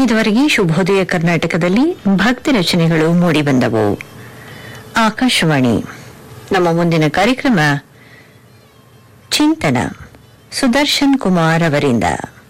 ಇದುವರೆಗೆ ಶುಭೋದಯ ಕರ್ನಾಟಕದಲ್ಲಿ ಭಕ್ತಿ ರಚನೆಗಳು ಮೂಡಿಬಂದವು ಆಕಾಶವಾಣಿ ನಮ್ಮ ಮುಂದಿನ ಕಾರ್ಯಕ್ರಮ ಚಿಂತನ ಸುದರ್ಶನ್ ಕುಮಾರ್ ಅವರಿಂದ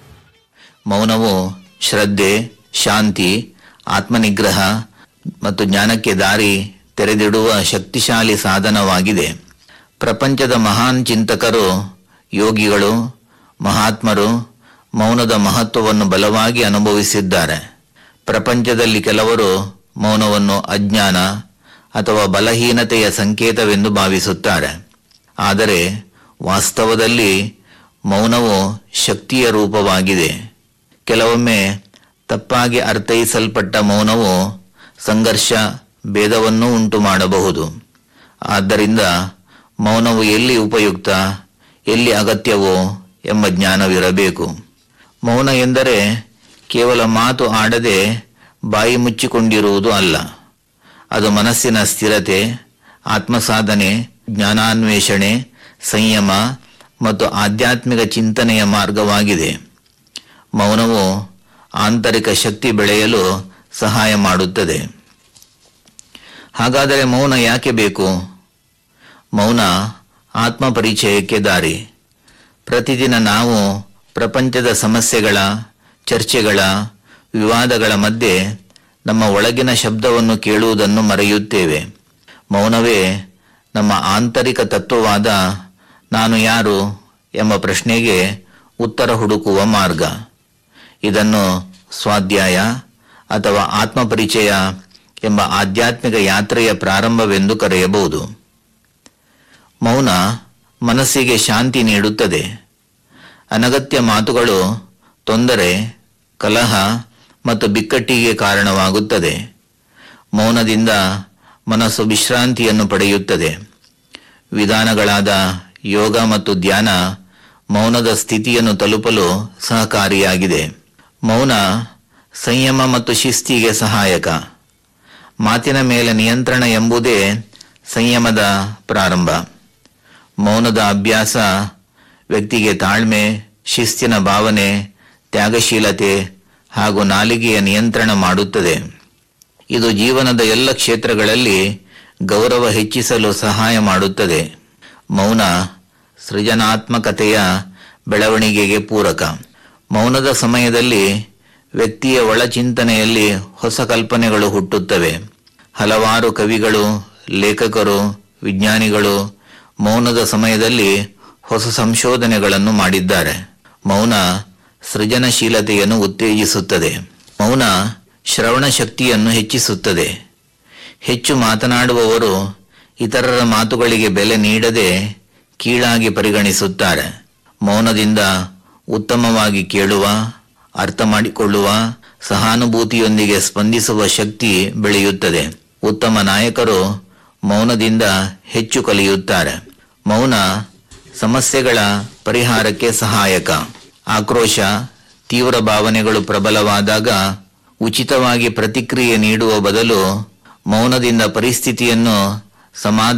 ಮೌನವು ಶ್ರದ್ಧೆ ಶಾಂತಿ ಆತ್ಮನಿಗ್ರಹ ಮತ್ತು ಜ್ಞಾನಕ್ಕೆ ದಾರಿ ತೆರೆದಿಡುವ ಶಕ್ತಿಶಾಲಿ ಸಾಧನವಾಗಿದೆ ಪ್ರಪಂಚದ ಮಹಾನ್ ಚಿಂತಕರು ಯೋಗಿಗಳು ಮಹಾತ್ಮರು ಮೌನದ ಮಹತ್ವವನ್ನು ಬಲವಾಗಿ ಅನುಭವಿಸಿದ್ದಾರೆ ಪ್ರಪಂಚದಲ್ಲಿ ಕೆಲವರು ಮೌನವನ್ನು ಅಜ್ಞಾನ ಅಥವಾ ಬಲಹೀನತೆಯ ಸಂಕೇತವೆಂದು ಭಾವಿಸುತ್ತಾರೆ ಆದರೆ ವಾಸ್ತವದಲ್ಲಿ ಮೌನವು ಶಕ್ತಿಯ ರೂಪವಾಗಿದೆ ಕೆಲವೊಮ್ಮೆ ತಪ್ಪಾಗಿ ಅರ್ಥೈಸಲ್ಪಟ್ಟ ಮೌನವು ಸಂಘರ್ಷ ಭೇದವನ್ನೂ ಉಂಟು ಮಾಡಬಹುದು ಆದ್ದರಿಂದ ಮೌನವು ಎಲ್ಲಿ ಉಪಯುಕ್ತ ಎಲ್ಲಿ ಅಗತ್ಯವೋ ಎಂಬ ಜ್ಞಾನವಿರಬೇಕು ಮೌನ ಎಂದರೆ ಕೇವಲ ಮಾತು ಆಡದೆ ಬಾಯಿ ಮುಚ್ಚಿಕೊಂಡಿರುವುದು ಅಲ್ಲ ಅದು ಮನಸ್ಸಿನ ಸ್ಥಿರತೆ ಆತ್ಮಸಾಧನೆ ಜ್ಞಾನಾನ್ವೇಷಣೆ ಸಂಯಮ ಮತ್ತು ಆಧ್ಯಾತ್ಮಿಕ ಚಿಂತನೆಯ ಮಾರ್ಗವಾಗಿದೆ ಮೌನವು ಆಂತರಿಕ ಶಕ್ತಿ ಬೆಳೆಯಲು ಸಹಾಯ ಮಾಡುತ್ತದೆ ಹಾಗಾದರೆ ಮೌನ ಯಾಕೆ ಬೇಕು ಮೌನ ಆತ್ಮ ಪರಿಚಯಕ್ಕೆ ದಾರಿ ಪ್ರತಿದಿನ ನಾವು ಪ್ರಪಂಚದ ಸಮಸ್ಯೆಗಳ ಚರ್ಚೆಗಳ ವಿವಾದಗಳ ಮಧ್ಯೆ ನಮ್ಮ ಒಳಗಿನ ಶಬ್ದವನ್ನು ಕೇಳುವುದನ್ನು ಮರೆಯುತ್ತೇವೆ ಮೌನವೇ ನಮ್ಮ ಆಂತರಿಕ ತತ್ವವಾದ ನಾನು ಯಾರು ಎಂಬ ಪ್ರಶ್ನೆಗೆ ಉತ್ತರ ಹುಡುಕುವ ಮಾರ್ಗ ಇದನ್ನು ಸ್ವಾಧ್ಯಾಯ ಅಥವಾ ಆತ್ಮಪರಿಚಯ ಎಂಬ ಆಧ್ಯಾತ್ಮಿಕ ಯಾತ್ರೆಯ ಪ್ರಾರಂಭವೆಂದು ಕರೆಯಬಹುದು ಮೌನ ಮನಸ್ಸಿಗೆ ಶಾಂತಿ ನೀಡುತ್ತದೆ ಅನಗತ್ಯ ಮಾತುಗಳು ತೊಂದರೆ ಕಲಹ ಮತ್ತು ಬಿಕ್ಕಟ್ಟಿಗೆ ಕಾರಣವಾಗುತ್ತದೆ ಮೌನದಿಂದ ಮನಸ್ಸು ವಿಶ್ರಾಂತಿಯನ್ನು ಪಡೆಯುತ್ತದೆ ವಿಧಾನಗಳಾದ ಯೋಗ ಮತ್ತು ಧ್ಯಾನ ಮೌನದ ಸ್ಥಿತಿಯನ್ನು ತಲುಪಲು ಸಹಕಾರಿಯಾಗಿದೆ ಮೌನ ಸಂಯಮ ಮತ್ತು ಶಿಸ್ತಿಗೆ ಸಹಾಯಕ ಮಾತಿನ ಮೇಲೆ ನಿಯಂತ್ರಣ ಎಂಬುದೇ ಸಂಯಮದ ಪ್ರಾರಂಭ ಮೌನದ ಅಭ್ಯಾಸ ವ್ಯಕ್ತಿಗೆ ತಾಳ್ಮೆ ಶಿಸ್ತಿನ ಭಾವನೆ ತ್ಯಾಗಶೀಲತೆ ಹಾಗೂ ನಾಲಿಗೆಯ ನಿಯಂತ್ರಣ ಮಾಡುತ್ತದೆ ಇದು ಜೀವನದ ಎಲ್ಲ ಕ್ಷೇತ್ರಗಳಲ್ಲಿ ಗೌರವ ಹೆಚ್ಚಿಸಲು ಸಹಾಯ ಮಾಡುತ್ತದೆ ಮೌನ ಸೃಜನಾತ್ಮಕತೆಯ ಬೆಳವಣಿಗೆಗೆ ಪೂರಕ ಮೌನದ ಸಮಯದಲ್ಲಿ ವ್ಯಕ್ತಿಯ ಒಳಚಿಂತನೆಯಲ್ಲಿ ಹೊಸ ಕಲ್ಪನೆಗಳು ಹುಟ್ಟುತ್ತವೆ ಹಲವಾರು ಕವಿಗಳು ಲೇಖಕರು ವಿಜ್ಞಾನಿಗಳು ಮೌನದ ಸಮಯದಲ್ಲಿ ಹೊಸ ಸಂಶೋಧನೆಗಳನ್ನು ಮಾಡಿದ್ದಾರೆ ಮೌನ ಸೃಜನಶೀಲತೆಯನ್ನು ಉತ್ತೇಜಿಸುತ್ತದೆ ಮೌನ ಶ್ರವಣ ಶಕ್ತಿಯನ್ನು ಹೆಚ್ಚಿಸುತ್ತದೆ ಹೆಚ್ಚು ಮಾತನಾಡುವವರು ಇತರರ ಮಾತುಗಳಿಗೆ ಬೆಲೆ ನೀಡದೆ ಕೀಳಾಗಿ ಪರಿಗಣಿಸುತ್ತಾರೆ ಮೌನದಿಂದ ಉತ್ತಮವಾಗಿ ಕೇಳುವ ಅರ್ಥ ಮಾಡಿಕೊಳ್ಳುವ ಸಹಾನುಭೂತಿಯೊಂದಿಗೆ ಸ್ಪಂದಿಸುವ ಶಕ್ತಿ ಬೆಳೆಯುತ್ತದೆ ಉತ್ತಮ ನಾಯಕರು ಮೌನದಿಂದ ಹೆಚ್ಚು ಕಲಿಯುತ್ತಾರೆ ಮೌನ ಸಮಸ್ಯೆಗಳ ಪರಿಹಾರಕ್ಕೆ ಸಹಾಯಕ ಆಕ್ರೋಶ ತೀವ್ರ ಭಾವನೆಗಳು ಪ್ರಬಲವಾದಾಗ ಉಚಿತವಾಗಿ ಪ್ರತಿಕ್ರಿಯೆ ನೀಡುವ ಬದಲು ಮೌನದಿಂದ ಪರಿಸ್ಥಿತಿಯನ್ನು ಸಮಾಧಾನ